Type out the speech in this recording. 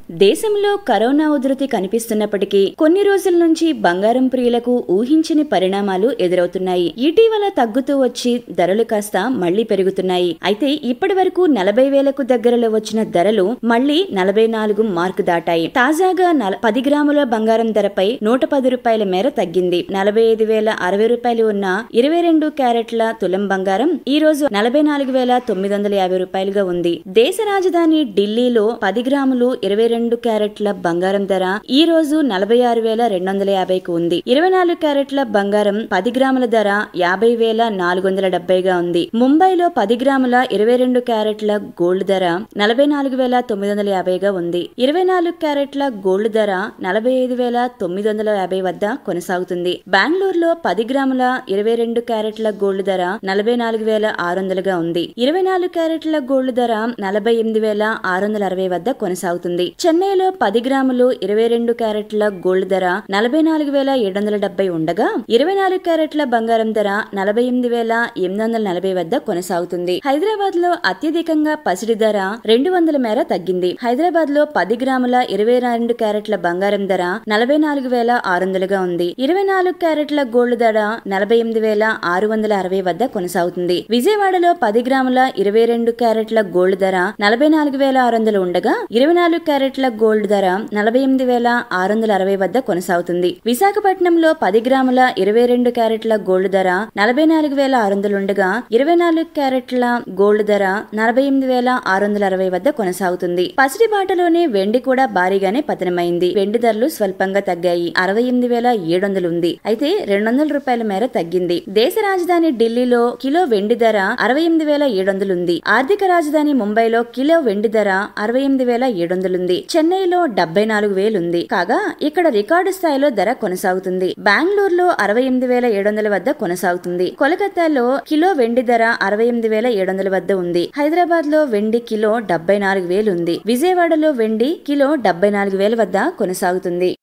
దేశంలో కరోనా ఉధృతి కనిపిస్తున్నప్పటికీ కొన్ని రోజుల నుంచి బంగారం ప్రియులకు ఊహించని పరిణామాలు ఎదురవుతున్నాయి ఇటీవల తగ్గుతూ వచ్చి ధరలు కాస్త మళ్లీ పెరుగుతున్నాయి అయితే ఇప్పటి వరకు నలభై వేలకు దగ్గరలో వచ్చిన ధరలు మళ్లీ నలభై నాలుగు మార్కు దాటాయి తాజాగా నల- పది గ్రాముల బంగారం ధరపై నూట పది రూపాయల మేర తగ్గింది నలభై ఐదు వేల అరవై రూపాయలు ఉన్న ఇరవై రెండు క్యారెట్ల తులం బంగారం ఈ రోజు నలభై నాలుగు వేల తొమ్మిది వందల యాభై రూపాయలుగా ఉంది దేశ రాజధాని ఢిల్లీలో పది గ్రాములు ఇరవై రెండు క్యారెట్ల బంగారం ధర ఈ రోజు నలభై ఆరు వేల రెండు వందల యాభైకు ఉంది ఇరవై నాలుగు క్యారెట్ల బంగారం పది గ్రాముల ధర యాభై వేల నాలుగు వందల డెబ్బైగా ఉంది ముంబైలో పది గ్రాముల ఇరవై రెండు క్యారెట్ల గోల్డ్ ధర నలభై నాలుగు వేల తొమ్మిది వందల యాభైగా ఉంది ఇరవై నాలుగు క్యారెట్ల గోల్డ్ ధర నలభై ఐదు వేల తొమ్మిది వందల యాభై వద్ద కొనసాగుతుంది బెంగళూరులో పది గ్రాముల ఇరవై రెండు క్యారెట్ల గోల్డ్ ధర నలభై నాలుగు వేల ఆరు వందలుగా ఉంది ఇరవై నాలుగు క్యారెట్ల గోల్డ్ ధర నలభై ఎనిమిది వేల ఆరు వందల అరవై వద్ద కొనసాగుతుంది చెన్నైలో పది గ్రాములు ఇరవై రెండు క్యారెట్ల గోల్డ్ ధర నలభై నాలుగు వేల ఏడు వందల డెబ్బై ఉండగా ఇరవై నాలుగు క్యారెట్ల బంగారం ధర నలభై ఎనిమిది వేల ఎనిమిది వందల నలభై వద్ద కొనసాగుతుంది హైదరాబాద్ లో అత్యధికంగా పసిడి ధర రెండు వందల మేర తగ్గింది హైదరాబాద్ లో పది గ్రాముల ఇరవై రెండు క్యారెట్ల బంగారం ధర నలభై నాలుగు వేల ఆరు వందలుగా ఉంది ఇరవై నాలుగు క్యారెట్ల గోల్డ్ ధర నలభై ఎనిమిది వేల ఆరు వందల అరవై వద్ద కొనసాగుతుంది విజయవాడలో పది గ్రాముల ఇరవై రెండు క్యారెట్ల గోల్డ్ ధర నలభై నాలుగు వేల ఆరు వందలు ఉండగా ఇరవై నాలుగు క్యారెట్ల గోల్డ్ ధర నలభై ఎనిమిది వేల ఆరు వందల అరవై వద్ద కొనసాగుతుంది విశాఖపట్నంలో పది గ్రాముల ఇరవై రెండు క్యారెట్ల గోల్డ్ ధర నలభై నాలుగు వేల ఆరు వందలు ఉండగా ఇరవై నాలుగు క్యారెట్ల గోల్డ్ ధర నలభై ఎనిమిది వేల ఆరు వందల అరవై వద్ద కొనసాగుతుంది పసిడి బాటలోనే వెండి కూడా భారీగానే పతనమైంది వెండి ధరలు స్వల్పంగా తగ్గాయి అరవై ఎనిమిది వేల ఏడు వందలు ఉంది అయితే రెండు వందల రూపాయల మేర తగ్గింది దేశ రాజధాని ఢిల్లీలో కిలో వెండి ధర అరవై ఎనిమిది వేల ఏడు వందలు ఉంది ఆర్థిక రాజధాని ముంబైలో కిలో వెండి ధర అరవై ఎనిమిది వేల ఏడు వందలుంది చెన్నైలో డెబ్బై నాలుగు వేలుంది కాగా ఇక్కడ రికార్డు స్థాయిలో ధర కొనసాగుతుంది బెంగళూరులో అరవై ఎనిమిది వేల ఏడు వందల వద్ద కొనసాగుతుంది కోలకత్తాలో కిలో వెండి ధర అరవై ఎనిమిది వేల ఏడు వందల వద్ద ఉంది హైదరాబాద్ లో వెండి కిలో డెబ్బై నాలుగు వేలు ఉంది విజయవాడలో వెండి కిలో డెబ్బై నాలుగు వేల వద్ద కొనసాగుతుంది